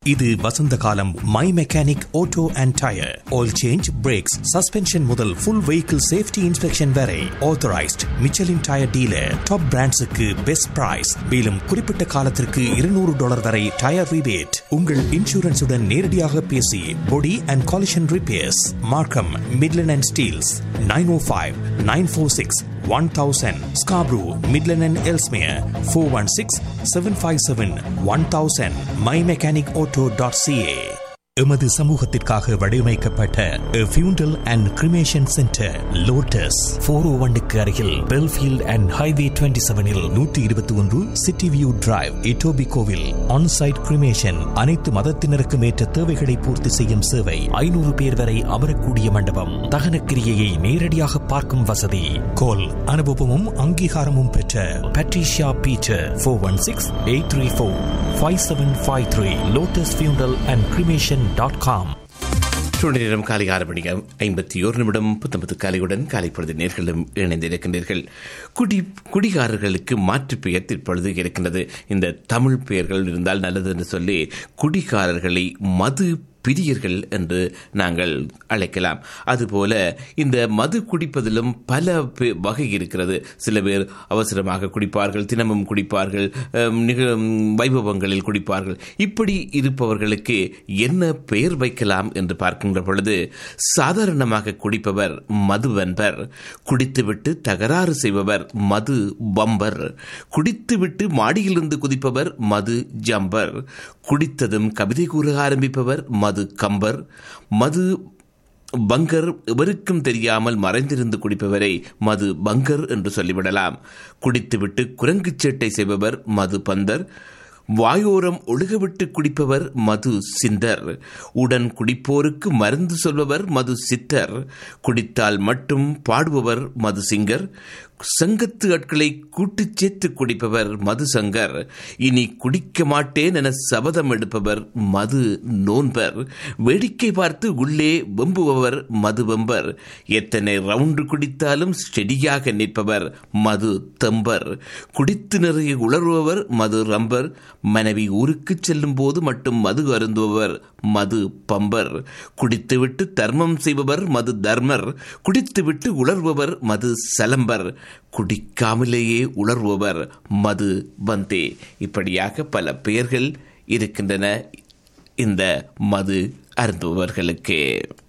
இது வசந்த காலம் my mechanic auto and tyre oil change brakes suspension முதல் ஃபுல் வெஹிக்கிள் சேஃப்டி இன்ஸ்பெக்ஷன் வரை authorised Michelin tyre dealer top பிராண்ட்ஸுக்கு பெஸ்ட் பிரைஸ் மேலும் குறிப்பிட்ட காலத்திற்கு இருநூறு டாலர் வரை டயர் ரிபேட் உங்கள் இன்சூரன்ஸுடன் நேரடியாக பேசி body and collision repairs Markham Midland and Steeles nine O five nine four six one thousand Scarborough Midland and Ellesmere four one six seven five seven one thousand my mechanic auto dot CA எமது சமூகத்திற்காக வடிவமைக்கப்பட்ட funeral and cremation centre lotus four O ஒன்னுக்கு அருகில் Belfield and highway twenty செவனில் நூற்றி இருபத்தி ஒன்று city view drive இட்டோபி கோவில் ஆன்சைட் கிரிமேஷன் அனைத்து மதத்தினருக்கும் ஏற்ற தேவைகளை பூர்த்தி செய்யும் சேவை ஐநூறு பேர் வரை அமரக்கூடிய மண்டபம் தகன கிரியையை நேரடியாக பார்க்கும் வசதி கோல் அனுபவமும் அங்கீகாரமும் பெற்ற Patricia Peter four one six eight three four five seven five three lotus funeral and cremation dot com சூழ்நிலை நேரம் காலை ஆறு மணி ஐம்பத்தி ஒரு நிமிடம் புத்தம்பத்து காலையுடன் காலை பொழுது நேர்களும் இணைந்திருக்கின்றீர்கள் குடி குடிகாரர்களுக்கு மாற்று பெயர் இப்பொழுது இருக்கின்றது இந்த தமிழ் பெயர்கள் இருந்தால் நல்லது என்று சொல்லி குடிகாரர்களை மது பிரியர்கள் என்று நாங்கள் அழைக்கலாம் அதுபோல இந்த மது குடிப்பதிலும் பல வகை இருக்கிறது சில பேர் அவசரமாக குடிப்பார்கள் தினமும் குடிப்பார்கள் வைபவங்களில் குடிப்பார்கள் இப்படி இருப்பவர்களுக்கு என்ன பெயர் வைக்கலாம் என்று பார்க்கின்ற பொழுது சாதாரணமாக குடிப்பவர் மதுவன்பர் குடித்துவிட்டு தகராறு செய்பவர் மது பம்பர் குடித்துவிட்டு மாடியிலிருந்து குதிப்பவர் மது ஜம்பர் குடித்ததும் கவிதை கூற ஆரம்பிப்பவர் மது கம்பர் மது பங்கர் எவருக்கும் தெரியாமல் மறைந்திருந்து குடிப்பவரை மது பங்கர் என்று சொல்லிவிடலாம் குடித்துவிட்டு குரங்கு சேட்டை செய்பவர் மது பந்தர் வாயோரம் ஒழுகவிட்டு குடிப்பவர் மது சிந்தர் உடன் குடிப்போருக்கு மருந்து சொல்பவர் மது சித்தர் குடித்தால் மட்டும் பாடுபவர் மது சிங்கர் சங்கத்து ஆட்களை கூட்டுச் சேர்த்து குடிப்பவர் மது சங்கர் இனி குடிக்க மாட்டேன் என சபதம் எடுப்பவர் மது நோன்பர் வேடிக்கை பார்த்து உள்ளே வெம்புபவர் மது வெம்பர் எத்தனை ரவுண்டு குடித்தாலும் ஸ்டெடியாக நிற்பவர் மது தம்பர் குடித்து நிறைய உளறுபவர் மது ரம்பர் மனைவி ஊருக்கு செல்லும் போது மட்டும் மது அருந்துபவர் மது பம்பர் குடித்துவிட்டு தர்மம் செய்பவர் மது தர்மர் குடித்துவிட்டு உளர்பவர் மது சலம்பர் குடிக்காமலேயே உணர்பவர் மது பந்தே இப்படியாக பல பெயர்கள் இருக்கின்றன இந்த மது அருந்துபவர்களுக்கு